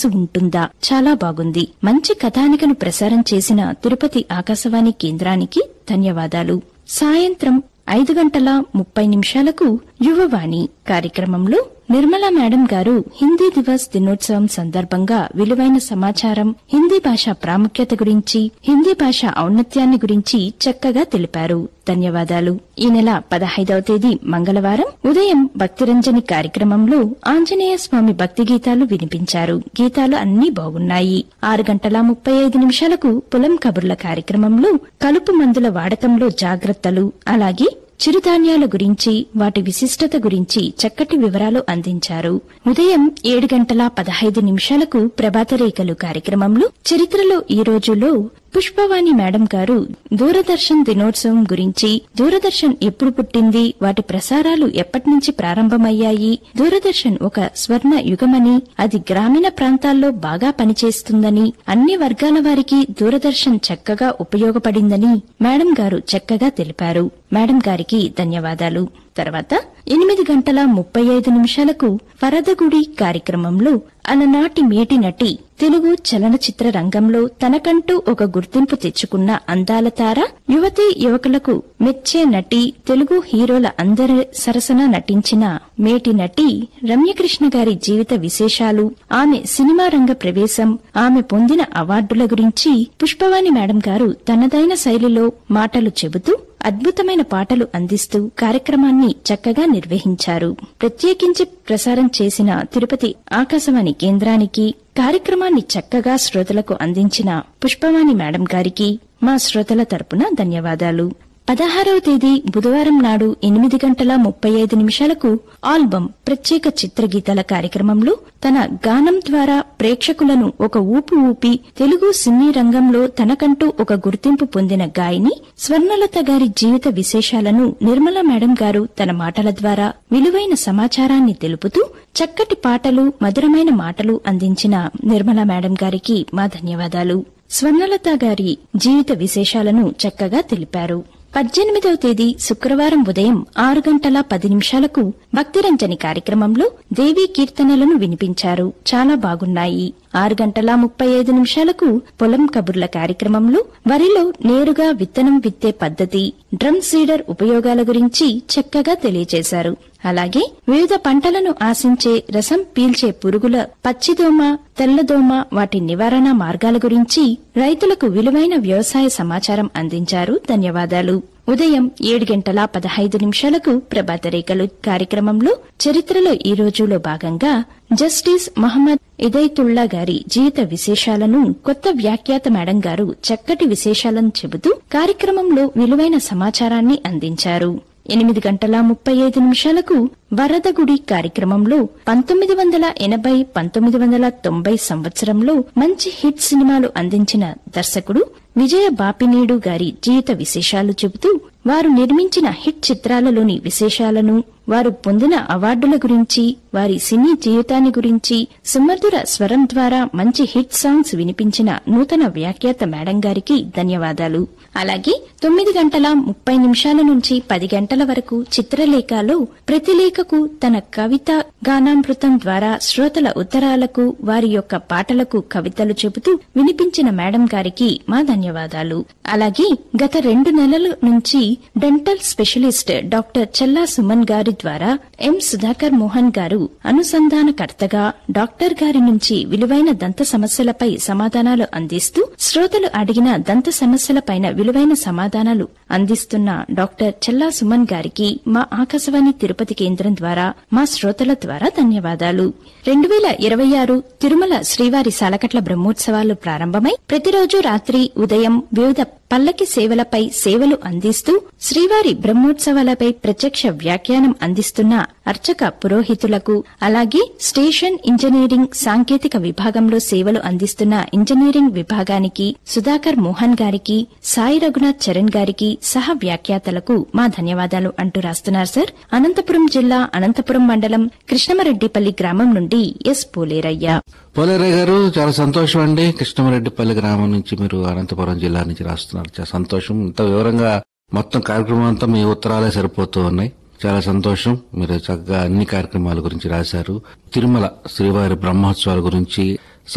రాసి ఉంటుందా చాలా బాగుంది మంచి కథానికను ప్రసారం చేసిన తిరుపతి ఆకాశవాణి కేంద్రానికి ధన్యవాదాలు సాయంత్రం ఐదు గంటల ముప్పై నిమిషాలకు యువవాణి కార్యక్రమంలో నిర్మలా మేడం గారు హిందీ దివస్ దినోత్సవం సందర్భంగా విలువైన సమాచారం హిందీ భాష ప్రాముఖ్యత గురించి హిందీ భాష ఔన్నత్యాన్ని గురించి చక్కగా తెలిపారు ధన్యవాదాలు ఈ నెల పదహైదవ తేదీ మంగళవారం ఉదయం భక్తిరంజని కార్యక్రమంలో ఆంజనేయ స్వామి భక్తి గీతాలు వినిపించారు గీతాలు అన్నీ బాగున్నాయి ఆరు గంటల ముప్పై ఐదు నిమిషాలకు పొలం కబుర్ల కార్యక్రమంలో కలుపు మందుల వాడకంలో జాగ్రత్తలు అలాగే చిరుధాన్యాల గురించి వాటి విశిష్టత గురించి చక్కటి వివరాలు అందించారు ఉదయం ఏడు గంటల పదహైదు నిమిషాలకు ప్రభాతరేఖలు కార్యక్రమంలో చరిత్రలో ఈ రోజులో పుష్పవాణి మేడం గారు దూరదర్శన్ దినోత్సవం గురించి దూరదర్శన్ ఎప్పుడు పుట్టింది వాటి ప్రసారాలు ఎప్పటి నుంచి ప్రారంభమయ్యాయి దూరదర్శన్ ఒక స్వర్ణ యుగమని అది గ్రామీణ ప్రాంతాల్లో బాగా పనిచేస్తుందని అన్ని వర్గాల వారికి దూరదర్శన్ చక్కగా ఉపయోగపడిందని మేడం గారు చక్కగా తెలిపారు మేడం గారికి ధన్యవాదాలు తర్వాత ఎనిమిది గంటల ముప్పై ఐదు నిమిషాలకు వరదగుడి కార్యక్రమంలో అలనాటి మేటి నటి తెలుగు చలనచిత్ర రంగంలో తనకంటూ ఒక గుర్తింపు తెచ్చుకున్న అందాల తార యువతి యువకులకు మెచ్చే నటి తెలుగు హీరోల అందరి సరసన నటించిన మేటి నటి రమ్యకృష్ణ గారి జీవిత విశేషాలు ఆమె సినిమా రంగ ప్రవేశం ఆమె పొందిన అవార్డుల గురించి పుష్పవాణి మేడం గారు తనదైన శైలిలో మాటలు చెబుతూ అద్భుతమైన పాటలు అందిస్తూ కార్యక్రమాన్ని చక్కగా నిర్వహించారు ప్రత్యేకించి ప్రసారం చేసిన తిరుపతి ఆకాశవాణి కేంద్రానికి కార్యక్రమాన్ని చక్కగా శ్రోతలకు అందించిన పుష్పవాణి మేడం గారికి మా శ్రోతల తరపున ధన్యవాదాలు పదహారవ తేదీ బుధవారం నాడు ఎనిమిది గంటల ముప్పై ఐదు నిమిషాలకు ఆల్బమ్ ప్రత్యేక చిత్రగీతాల కార్యక్రమంలో తన గానం ద్వారా ప్రేక్షకులను ఒక ఊపు ఊపి తెలుగు సినీ రంగంలో తనకంటూ ఒక గుర్తింపు పొందిన గాయని స్వర్ణలత గారి జీవిత విశేషాలను నిర్మలా మేడం గారు తన మాటల ద్వారా విలువైన సమాచారాన్ని తెలుపుతూ చక్కటి పాటలు మధురమైన మాటలు అందించిన నిర్మలా మేడం గారికి మా ధన్యవాదాలు స్వర్ణలత గారి జీవిత విశేషాలను చక్కగా తెలిపారు పద్దెనిమిదవ తేదీ శుక్రవారం ఉదయం ఆరు గంటల పది నిమిషాలకు భక్తిరంజని కార్యక్రమంలో దేవీ కీర్తనలను వినిపించారు చాలా బాగున్నాయి ఆరు గంటల ముప్పై ఐదు నిమిషాలకు పొలం కబుర్ల కార్యక్రమంలో వరిలో నేరుగా విత్తనం విత్తే పద్ధతి డ్రమ్ సీడర్ ఉపయోగాల గురించి చక్కగా తెలియజేశారు అలాగే వివిధ పంటలను ఆశించే రసం పీల్చే పురుగుల పచ్చిదోమ తెల్లదోమ వాటి నివారణ మార్గాల గురించి రైతులకు విలువైన వ్యవసాయ సమాచారం అందించారు ధన్యవాదాలు ఉదయం ఏడు గంటల పదహైదు నిమిషాలకు ప్రభాత రేఖలు కార్యక్రమంలో చరిత్రలో ఈ రోజులో భాగంగా జస్టిస్ మహమ్మద్ ఇదైతుల్లా గారి జీవిత విశేషాలను కొత్త వ్యాఖ్యాత మేడం గారు చక్కటి విశేషాలను చెబుతూ కార్యక్రమంలో విలువైన సమాచారాన్ని అందించారు ఎనిమిది గంటల ముప్పై ఐదు నిమిషాలకు వరదగుడి కార్యక్రమంలో పంతొమ్మిది వందల ఎనభై పంతొమ్మిది వందల తొంభై సంవత్సరంలో మంచి హిట్ సినిమాలు అందించిన దర్శకుడు విజయ బాపినీడు గారి జీవిత విశేషాలు చెబుతూ వారు నిర్మించిన హిట్ చిత్రాలలోని విశేషాలను వారు పొందిన అవార్డుల గురించి వారి సినీ జీవితాన్ని గురించి సుమధుర స్వరం ద్వారా మంచి హిట్ సాంగ్స్ వినిపించిన నూతన వ్యాఖ్యాత మేడం గారికి ధన్యవాదాలు అలాగే తొమ్మిది గంటల ముప్పై నిమిషాల నుంచి పది గంటల వరకు చిత్రలేఖలో ప్రతి లేఖకు తన కవిత గానామృతం ద్వారా శ్రోతల ఉత్తరాలకు వారి యొక్క పాటలకు కవితలు చెబుతూ వినిపించిన మేడం గారికి మా ధన్యవాదాలు అలాగే గత రెండు నెలల నుంచి dental specialist doctor Chella Suman గారి ద్వారా ఎం సుధాకర్ మోహన్ గారు అనుసంధానకర్తగా డాక్టర్ గారి నుంచి విలువైన దంత సమస్యలపై సమాధానాలు అందిస్తూ శ్రోతలు అడిగిన దంత సమస్యలపైన విలువైన సమాధానాలు అందిస్తున్న డాక్టర్ చెల్లా సుమన్ గారికి మా ఆకాశవాణి తిరుపతి కేంద్రం ద్వారా మా శ్రోతల ద్వారా ధన్యవాదాలు రెండు వేల ఇరవై ఆరు తిరుమల శ్రీవారి సాలకట్ల బ్రహ్మోత్సవాలు ప్రారంభమై ప్రతిరోజు రాత్రి ఉదయం వివిధ పల్లకి సేవలపై సేవలు అందిస్తూ శ్రీవారి బ్రహ్మోత్సవాలపై ప్రత్యక్ష వ్యాఖ్యానం అందిస్తున్న అర్చక పురోహితులకు అలాగే స్టేషన్ ఇంజనీరింగ్ సాంకేతిక విభాగంలో సేవలు అందిస్తున్న ఇంజనీరింగ్ విభాగానికి సుధాకర్ మోహన్ గారికి సాయి రఘునాథ్ చరణ్ గారికి సహ వ్యాఖ్యాతలకు మా ధన్యవాదాలు అంటూ రాస్తున్నారు సార్ అనంతపురం జిల్లా అనంతపురం మండలం కృష్ణమరెడ్డిపల్లి గ్రామం నుండి ఎస్ పోలేరయ్య పోలేరయ్య గారు చాలా సంతోషం అండి కృష్ణమరెడ్డిపల్లి గ్రామం నుంచి మీరు అనంతపురం జిల్లా నుంచి రాస్తున్నారు చాలా సంతోషం ఇంత వివరంగా మొత్తం కార్యక్రమం అంతా మీ ఉత్తరాలే సరిపోతూ ఉన్నాయి చాలా సంతోషం మీరు చక్కగా అన్ని కార్యక్రమాల గురించి రాశారు తిరుమల శ్రీవారి బ్రహ్మోత్సవాల గురించి